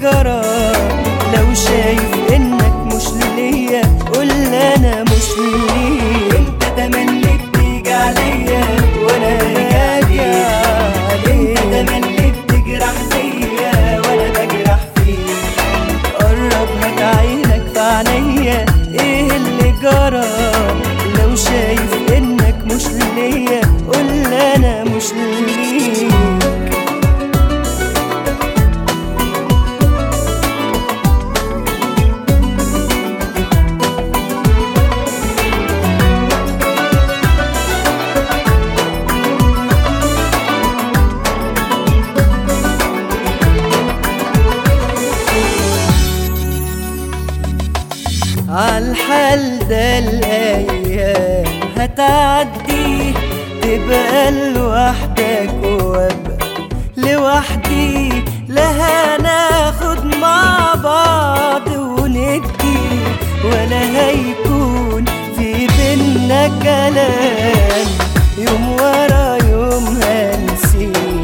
جرى لو شايف انك مش ليا قول انا مش ليك انت تملي بتيجي عليا وانا باجي عليك انت تملي بتجرح فيا وانا بجرح فيك قرب هات عينك في عينيا ايه اللي جرى لو شايف انك مش ليا قول انا مش ليك عالحال ده الايام هتعدي تبقى لوحدك وابقى لوحدي لا هناخد مع بعض وندي ولا هيكون في بينا كلام يوم ورا يوم هنسيب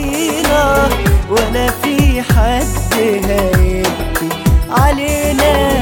بعضينا ولا في حد هيبكي علينا